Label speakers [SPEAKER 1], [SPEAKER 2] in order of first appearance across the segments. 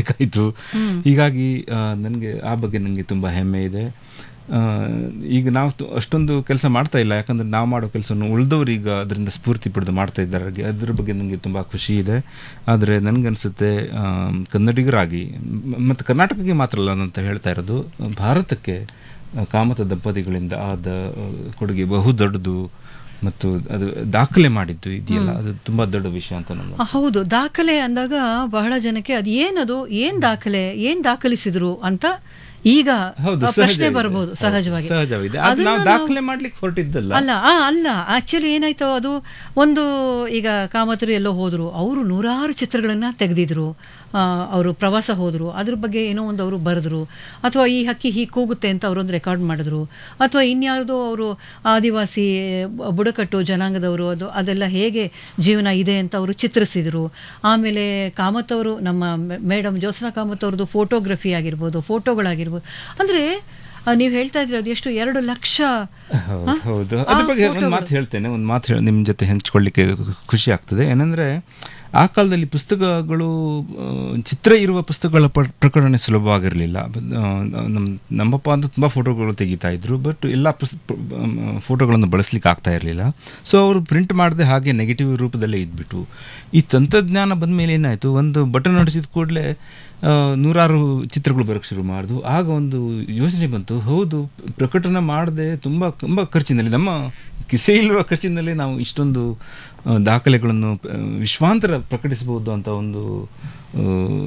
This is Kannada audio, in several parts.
[SPEAKER 1] ಮಾಡಬೇಕಾಯಿತು ಹೀಗಾಗಿ ನನಗೆ ಆ ಬಗ್ಗೆ ನನಗೆ ತುಂಬ ಹೆಮ್ಮೆ ಇದೆ ಆ, ಈಗ ನಾವು ತು- ಅಷ್ಟೊಂದು ಕೆಲಸ ಮಾಡ್ತಾ ಇಲ್ಲ ಯಾಕಂದ್ರೆ ನಾವು ಮಾಡೋ ಕೆಲಸವನ್ನು ಉಳಿದವರು ಈಗ ಅದರಿಂದ ಸ್ಫೂರ್ತಿ ಪಡೆದು ಮಾಡ್ತಾ ಇದ್ದಾರೆ ಹಾಗೆ ಅದ್ರ ಬಗ್ಗೆ ನನಗೆ ತುಂಬ ಖುಷಿ ಇದೆ ಆದರೆ ನನಗನ್ಸುತ್ತೆ ಆ, ಕನ್ನಡಿಗರಾಗಿ ಮ್- ಮತ್ತು ಕರ್ನಾಟಕಕ್ಕೆ ಮಾತ್ರ ಅಲ್ಲ ಅಂತ ಹೇಳ್ತಾ ಇರೋದು ಭಾರತಕ್ಕೆ ಆ, ಕಾಮತ ದಂಪತಿಗಳಿಂದ ಆದ ಆ, ಕೊಡುಗೆ ಬಹು ದೊಡ್ಡದು ಮತ್ತು ಅದು ದಾಖಲೆ ಮಾಡಿದ್ದು ಇದೆಯಲ್ಲ ಅದು ತುಂಬ ದೊಡ್ಡ ವಿಷಯ ಅಂತ ನನ್ನ
[SPEAKER 2] ಆ, ಹೌದು ದಾಖಲೆ ಅಂದಾಗ ಬಹಳ ಜನಕ್ಕೆ ಅದು ಏನದು ಏನ್ ದಾಖಲೆ ಏನ್ ದಾಖಲಿಸಿದ್ರು ಅಂತ ಈಗ
[SPEAKER 1] ಹೌದು
[SPEAKER 2] ಆ
[SPEAKER 1] ಸಹಜ
[SPEAKER 2] ಪ್ರಶ್ನೆ
[SPEAKER 1] ಇದೆ.
[SPEAKER 2] ಬರಬಹುದು
[SPEAKER 1] ಹೌದು,
[SPEAKER 2] ಸಹಜವಾಗಿ
[SPEAKER 1] ಸಹಜವಿದೆ ಅದು
[SPEAKER 2] ಅದನ್ನ
[SPEAKER 1] ನಾವು
[SPEAKER 2] ನಾವು-
[SPEAKER 1] ದಾಖಲೆ ಮಾಡ್ಲಿಕ್ಕೆ ಹೊರಟಿದ್ದಲ್ಲ
[SPEAKER 2] ಅಲ್ಲ ಆ, ಅಲ್ಲ ಆಕ್ಚುಲಿ ಏನಾಯ್ತು ಅದು ಒಂದು ಈಗ ಕಾಮತರು ಎಲ್ಲೋ ಹೋದ್ರು ಅವರು ನೂರಾರು ಚಿತ್ರಗಳನ್ನ ತೆಗೆದಿದ್ರು ಅವರು ಪ್ರವಾಸ ಹೋದ್ರು ಅದ್ರ ಬಗ್ಗೆ ಏನೋ ಒಂದು ಅವರು ಬರೆದ್ರು ಅಥವಾ ಈ ಹಕ್ಕಿ ಹೀಗೆ ಕೂಗುತ್ತೆ ಅಂತ ಅವರೊಂದು ರೆಕಾರ್ಡ್ ಮಾಡಿದ್ರು ಅಥವಾ ಇನ್ಯಾವುದೋ ಅವರು ಆದಿವಾಸಿ ಬ- ಬುಡಕಟ್ಟು ಜನಾಂಗದವರು ಅದು ಅದೆಲ್ಲ ಹೇಗೆ ಜೀವನ ಇದೆ ಅಂತ ಅವರು ಚಿತ್ರಿಸಿದ್ರು ಆಮೇಲೆ ಕಾಮತ್ ಅವರು ನಮ್ಮ ಮೇಡಮ್ ಜ್ಯೋತ್ಸ್ನಾ ಕಾಮತ್ ಅವ್ರದ್ದು ಫೋಟೋಗ್ರಫಿ ಆಗಿರ್ಬೋದು ಫೋಟೋಗಳಾಗಿರ್ಬೋದು ಅಂದ್ರೆ ನೀವು ಹೇಳ್ತಾ ಇದ್ರಿ ಅದು ಎಷ್ಟು ಎರಡು ಲಕ್ಷ
[SPEAKER 1] ಹೌದು
[SPEAKER 2] ಹಾ?
[SPEAKER 1] ಹೌದು
[SPEAKER 2] ಆ
[SPEAKER 1] ಅದ್ರ ಬಗ್ಗೆ ಒಂದು
[SPEAKER 2] photoಗಳು.
[SPEAKER 1] ಮಾತು ಹೇಳ್ತೇನೆ ಒಂದು ಮಾತು ಹೇಳಿ ನಿಮ್ಮ ಜೊತೆ ಹಂಚ್ಕೊಳ್ಳಿಕ್ಕೆ ಖುಷಿ ಆಗ್ತದೆ ಏನಂದ್ರೆ ಆ ಕಾಲದಲ್ಲಿ ಪುಸ್ತಕಗಳು ಆ, ಚಿತ್ರ ಇರುವ ಪುಸ್ತಕಗಳ ಪ್ರ- ಪ್ರಕಟಣೆ ಸುಲಭವಾಗಿರಲಿಲ್ಲ ನಮ್ಮ ನಮ್ಮಪ್ಪ ಅಂತ ತುಂಬ ಫೋಟೋಗಳು ತೆಗಿತಾ ಇದ್ರು ಬಟ್ ಎಲ್ಲ ಪುಸ್ ಫೋಟೋಗಳನ್ನು ಬಳಸ್ಲಿಕ್ಕೆ ಆಗ್ತಾ ಇರಲಿಲ್ಲ ಸೊ ಅವರು ಪ್ರಿಂಟ್ ಮಾಡದೆ ಹಾಗೆ ನೆಗೆಟಿವ್ ರೂಪದಲ್ಲೇ ಇದ್ಬಿಟ್ಟು ಈ ತಂತ್ರಜ್ಞಾನ ಬಂದ ಮೇಲೆ ಏನಾಯಿತು ಒಂದು ಬಟನ್ ಹೊಡಿಸಿದ ಕೂಡಲೇ ನೂರಾರು ಚಿತ್ರಗಳು ಬರೋಕ್ಕೆ ಶುರು ಮಾಡಿದ್ವು ಆಗ ಒಂದು ಯೋಚನೆ ಬಂತು ಹೌದು ಪ್ರಕಟಣೆ ಮಾಡದೆ ತುಂಬ ತುಂಬ ಖರ್ಚಿನಲ್ಲಿ ನಮ್ಮ ಕಿಸೆ ಇಲ್ಲವ ಖರ್ಚಿನಲ್ಲಿ ನಾವು ಇಷ್ಟೊಂದು ಆ, ದಾಖಲೆಗಳನ್ನು ಆ, ವಿಶ್ವಾಂತರ ಪ್ರಕಟಿಸಬಹುದು ಅಂತ ಒಂದು ಆ,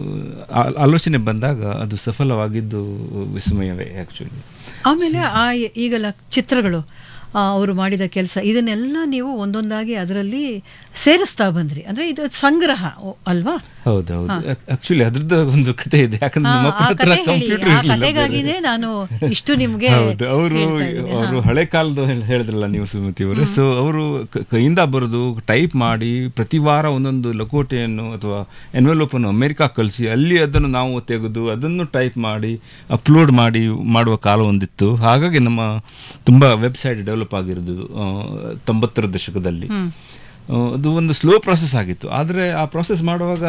[SPEAKER 1] ಆ- ಆಲೋಚನೆ ಬಂದಾಗ ಅದು ಸಫಲವಾಗಿದ್ದು ವಿಸ್ಮಯವೇ ಆ್ಯಕ್ಚುಲಿ
[SPEAKER 2] ಆಮೇಲೆ ಆ ಎ- ಈಗೆಲ್ಲ ಚಿತ್ರಗಳು ಆ, ಅವರು ಮಾಡಿದ ಕೆಲಸ ಇದನ್ನೆಲ್ಲ ನೀವು ಒಂದೊಂದಾಗಿ ಅದರಲ್ಲಿ ಸೇರಿಸ್ತಾ ಬಂದ್ರಿ ಅಂದ್ರೆ ಇದು ಸಂಗ್ರಹ ಓ, ಅಲ್ವಾ
[SPEAKER 1] ಹೌದು ಹೌದು ಆಕ್ಚುಲಿ ಅದ್ರದ್ದು ಒಂದು ಕತೆ ಇದೆ ಯಾಕಂದ್ರೆ
[SPEAKER 2] ಆ,
[SPEAKER 1] ನಮ್ಮ
[SPEAKER 2] ಆ
[SPEAKER 1] ಹತ್ರ
[SPEAKER 2] ಕತೆ ಹೇಳಿ.
[SPEAKER 1] ಕಂಪ್ಯೂಟರ್
[SPEAKER 2] ಆ
[SPEAKER 1] ಇರಲಿಲ್ಲ
[SPEAKER 2] ಕತೆಗಾಗಿನೇ ನಾನು ಇಷ್ಟು ನಿಮ್ಗೆ
[SPEAKER 1] ಹೌದು ಅವರು
[SPEAKER 2] ಹೇಳ್ತಾ ಇದ್ದೀನಿ.
[SPEAKER 1] ಅವರು ಹಳೆ ಕಾಲದ ಹೇಳ್- ಹೇಳಿದ್ರಲ್ಲ ನೀವು ಸುಮತಿ ಅವರೇ ಸೊ ಅವರು ಕೈಯಿಂದ ಬರೆದು ಟೈಪ್ ಮಾಡಿ ಪ್ರತಿ ವಾರ ಒಂದೊಂದು ಲಕೋಟೆಯನ್ನು ಅಥವಾ ಎನ್ವೆಲೋಪ್ ಅನ್ನು ಅಮೆರಿಕಾ ಕಳಿಸಿ ಅಲ್ಲಿ ಅದನ್ನು ನಾವು ತೆಗೆದು ಅದನ್ನು ಟೈಪ್ ಮಾಡಿ ಅಪ್ಲೋಡ್ ಮಾಡಿ ಮಾಡುವ ಕಾಲ ಒಂದಿತ್ತು ಹಾಗಾಗಿ ನಮ್ಮ ತುಂಬಾ ವೆಬ್ಸೈಟ್ ಡೆವಲಪ್ ಆಗಿರೋದು ಆ, ತೊಂಬತ್ತರ ದಶಕದಲ್ಲಿ ಆ, ಅದು ಒಂದು ಸ್ಲೋ ಪ್ರಾಸೆಸ್ ಆಗಿತ್ತು ಆದರೆ ಆ ಪ್ರಾಸೆಸ್ ಮಾಡುವಾಗ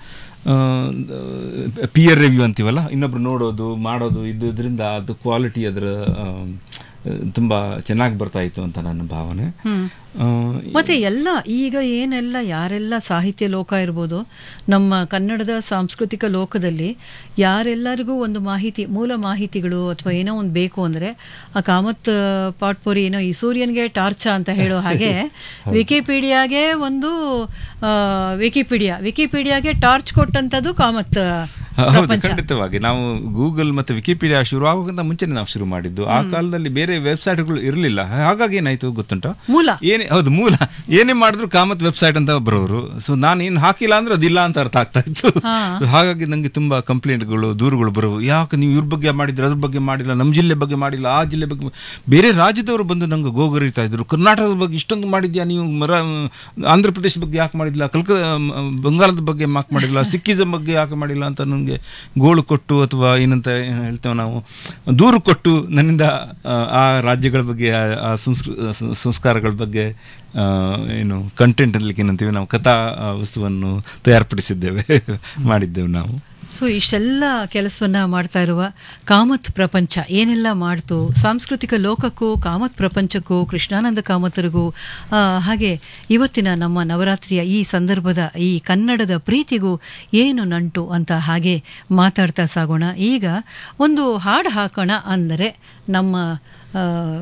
[SPEAKER 1] ಪಿಯರ್ ರಿವ್ಯೂ ಅಂತೀವಲ್ಲ ಇನ್ನೊಬ್ರು ನೋಡೋದು ಮಾಡೋದು ಇದರಿಂದ ಅದು ಕ್ವಾಲಿಟಿ ಅದರ ಆ, ತುಂಬ ಚೆನ್ನಾಗಿ ಬರ್ತಾ ಇತ್ತು ಅಂತ ನನ್ನ ಭಾವನೆ
[SPEAKER 2] ಹ್ಮ್.
[SPEAKER 1] ಆ,
[SPEAKER 2] ಮತ್ತೆ ಎಲ್ಲ ಈಗ ಏನೆಲ್ಲ ಯಾರೆಲ್ಲ ಸಾಹಿತ್ಯ ಲೋಕ ಇರ್ಬೋದು ನಮ್ಮ ಕನ್ನಡದ ಸಾಂಸ್ಕೃತಿಕ ಲೋಕದಲ್ಲಿ ಯಾರೆಲ್ಲರಿಗೂ ಒಂದು ಮಾಹಿತಿ ಮೂಲ ಮಾಹಿತಿಗಳು ಅಥವಾ ಏನೋ ಒಂದು ಬೇಕು ಅಂದ್ರೆ ಆ ಕಾಮತ್ ಪಾಟ್ಪುರಿ ಏನೋ ಈ ಸೂರ್ಯನ್ಗೆ ಟಾರ್ಚ ಅಂತ ಹೇಳೋ ಹಾಗೆ ವಿಕಿಪೀಡಿಯಾಗೆ ಒಂದು ಆ, ವಿಕಿಪೀಡಿಯಾ ವಿಕಿಪೀಡಿಯಾಗೆ ಟಾರ್ಚ್ ಕೊಟ್ಟಂತದ್ದು ಕಾಮತ್
[SPEAKER 1] ಹೌದು
[SPEAKER 2] ಪ್ರಪಂಚ
[SPEAKER 1] ಖಂಡಿತವಾಗಿ ನಾವು ಗೂಗಲ್ ಮತ್ತೆ ವಿಕಿಪೀಡಿಯಾ ಶುರು ಆಗೋಕ್ಕಿಂತ ಮುಂಚೆನೆ ನಾವು ಶುರು ಮಾಡಿದ್ದು ಆ ಕಾಲದಲ್ಲಿ ಬೇರೆ ವೆಬ್ಸೈಟ್ಗಳು ಇರಲಿಲ್ಲ ಹಾಗಾಗಿ ಏನಾಯ್ತು ಗೊತ್ತುಂಟಾ
[SPEAKER 2] ಮೂಲ
[SPEAKER 1] ಏನೇ ಹೌದು ಮೂಲ ಏನೇ ಮಾಡಿದ್ರು ಕಾಮತ್ ವೆಬ್ಸೈಟ್ ಅಂತ ಬರೋರು ಸೊ ನಾನು ಏನು ಹಾಕಿಲ್ಲ ಅಂದ್ರೆ ಅದಿಲ್ಲ ಅಂತ ಅರ್ಥ ಆಗ್ತಾ ಇತ್ತು
[SPEAKER 2] ಹಾ.
[SPEAKER 1] So ಹಾಗಾಗಿ ನಂಗೆ ತುಂಬಾ ಕಂಪ್ಲೇಂಟ್ಗಳು ದೂರುಗಳು ಬರೋವು ಯಾಕೆ ನೀವು ಇವ್ರ ಬಗ್ಗೆ ಮಾಡಿದ್ರೆ ಅದ್ರ ಬಗ್ಗೆ ಮಾಡಿಲ್ಲ ನಮ್ಮ ಜಿಲ್ಲೆ ಬಗ್ಗೆ ಮಾಡಿಲ್ಲ ಆ ಜಿಲ್ಲೆ ಬಗ್ಗೆ ಮಾ- ಬೇರೆ ರಾಜ್ಯದವರು ಬಂದು ನಂಗೆ ಗೋಗರಿತಾ ಇದ್ರು ಕರ್ನಾಟಕದ ಬಗ್ಗೆ ಇಷ್ಟೊಂದು ಮಾಡಿದ್ಯಾ ನೀವು ಮರ ಆಂಧ್ರ ಪ್ರದೇಶ ಬಗ್ಗೆ ಯಾಕೆ ಮಾಡಿಲ್ಲ ಕಲ್ಕ ಬಂಗಾಳದ ಬಗ್ಗೆ ಯಾಕೆ ಮಾಡಿಲ್ಲ ಸಿಕ್ಕಿಸಂ ಬಗ್ಗೆ ಯಾಕೆ ಮಾಡಿಲ್ಲ ಅಂತ ನನಗೆ ಗೋಳು ಕೊಟ್ಟು ಅಥವಾ ಏನಂತ ಏನ್ ಹೇಳ್ತೇವೆ ನಾವು ದೂರು ಕೊಟ್ಟು ನನ್ನಿಂದ ಆ, ಆ ರಾಜ್ಯಗಳ ಬಗ್ಗೆ ಆ- ಆ ಸಂಸ್ಕೃ ಸ- ಸಂಸ್ಕಾರಗಳ ಬಗ್ಗೆ ಆ, ಏನು ಕಂಟೆಂಟ್ ಅನ್ಲಿಕ್ಕೆ ಏನಂತೀವಿ ನಾವು ಕಥಾ ಆ, ವಸ್ತುವನ್ನು ತಯಾರ್ಪಡಿಸಿದ್ದೇವೆ ಮಾಡಿದ್ದೇವೆ ನಾವು
[SPEAKER 2] ಸೊ ಇಷ್ಟೆಲ್ಲ ಕೆಲಸವನ್ನ ಮಾಡ್ತಾ ಇರುವ ಕಾಮತ್ ಪ್ರಪಂಚ ಏನೆಲ್ಲ ಮಾಡ್ತು ಸಾಂಸ್ಕೃತಿಕ ಲೋಕಕ್ಕೂ ಕಾಮತ್ ಪ್ರಪಂಚಕ್ಕೂ ಕೃಷ್ಣಾನಂದ ಕಾಮತರಿಗೂ ಆ, ಹಾಗೆ ಇವತ್ತಿನ ನಮ್ಮ ನವರಾತ್ರಿಯ ಈ ಸಂದರ್ಭದ ಈ ಕನ್ನಡದ ಪ್ರೀತಿಗೂ ಏನು ನಂಟು ಅಂತ ಹಾಗೆ ಮಾತಾಡ್ತಾ ಸಾಗೋಣ ಈಗ ಒಂದು ಹಾಡು ಹಾಕೋಣ ಅಂದರೆ ನಮ್ಮ ಆ,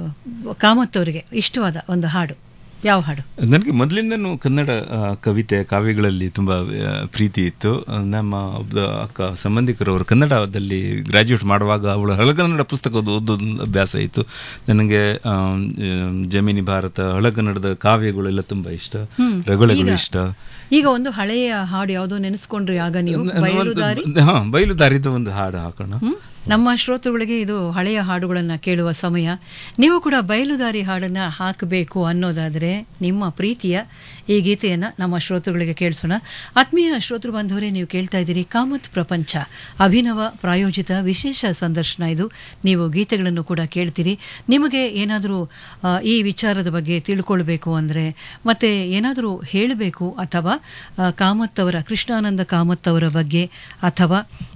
[SPEAKER 2] ಕಾಮತ್ ಅವರಿಗೆ ಇಷ್ಟವಾದ ಒಂದು ಹಾಡು ಯಾವ ಹಾಡು
[SPEAKER 1] ನನಗೆ ಮೊದಲಿಂದನೂ ಕನ್ನಡ ಆ, ಕವಿತೆ ಕಾವ್ಯಗಳಲ್ಲಿ ತುಂಬ ಆ, ಪ್ರೀತಿ ಇತ್ತು ಆ, ನಮ್ಮ ಒಬ್ಬ ಅಕ್ಕ ಸಂಬಂಧಿಕರವರು ಕನ್ನಡದಲ್ಲಿ ಗ್ರಾಜ್ಯುಯೇಟ್ ಮಾಡುವಾಗ ಅವಳು ಹಳಗನ್ನಡ ಪುಸ್ತಕ ಓದೋದು ಅಭ್ಯಾಸ ಇತ್ತು ನನಗೆ ಆ, ಜಮಿನಿ ಭಾರತ ಹಳಗನ್ನಡದ ಕಾವ್ಯಗಳೆಲ್ಲ ತುಂಬ ಇಷ್ಟ
[SPEAKER 2] ಹ್ಮ್.
[SPEAKER 1] ರಗಳೆಗಳು
[SPEAKER 2] ಈಗ-
[SPEAKER 1] ಇಷ್ಟ
[SPEAKER 2] ಈಗ ಒಂದು ಹಳೆಯ ಹಾಡು ಯಾವುದೋ ನೆನೆಸ್ಕೊಂಡ್ರಿ ಆಗ ನೀವು ಬಯಲುದಾರಿ
[SPEAKER 1] ಹಾ ಬಯಲುದಾರಿದ ಒಂದು ಹಾಡು ಹಾಕೋಣ
[SPEAKER 2] ಹ್ಮ್? ನಮ್ಮ ಶ್ರೋತೃಗಳಿಗೆ ಇದು ಹಳೆಯ ಹಾಡುಗಳನ್ನ ಕೇಳುವ ಸಮಯ ನೀವು ಕೂಡ ಬಯಲುದಾರಿ ಹಾಡನ್ನ ಹಾಕಬೇಕು ಅನ್ನೋದಾದ್ರೆ ನಿಮ್ಮ ಪ್ರೀತಿಯ ಈ ಗೀತೆಯನ್ನ ನಮ್ಮ ಶ್ರೋತೃಗಳಿಗೆ ಕೇಳಿಸೋಣ ಆತ್ಮೀಯ ಶ್ರೋತೃ ಬಾಂಧವರೇ ನೀವು ಕೇಳ್ತಾ ಇದ್ದೀರಿ ಕಾಮತ್ ಪ್ರಪಂಚ ಅಭಿನವ ಪ್ರಾಯೋಜಿತ ವಿಶೇಷ ಸಂದರ್ಶನ ಇದು ನೀವು ಗೀತೆಗಳನ್ನು ಕೂಡ ಕೇಳ್ತೀರಿ ನಿಮಗೆ ಏನಾದರೂ ಆ, ಈ ವಿಚಾರದ ಬಗ್ಗೆ ತಿಳ್ಕೊಳ್ಬೇಕು ಅಂದರೆ ಮತ್ತೆ ಏನಾದರೂ ಹೇಳಬೇಕು ಅಥವಾ ಆ, ಕಾಮತ್ ಅವರ ಕೃಷ್ಣಾನಂದ ಕಾಮತ್ ಅವರ ಬಗ್ಗೆ ಅಥವಾ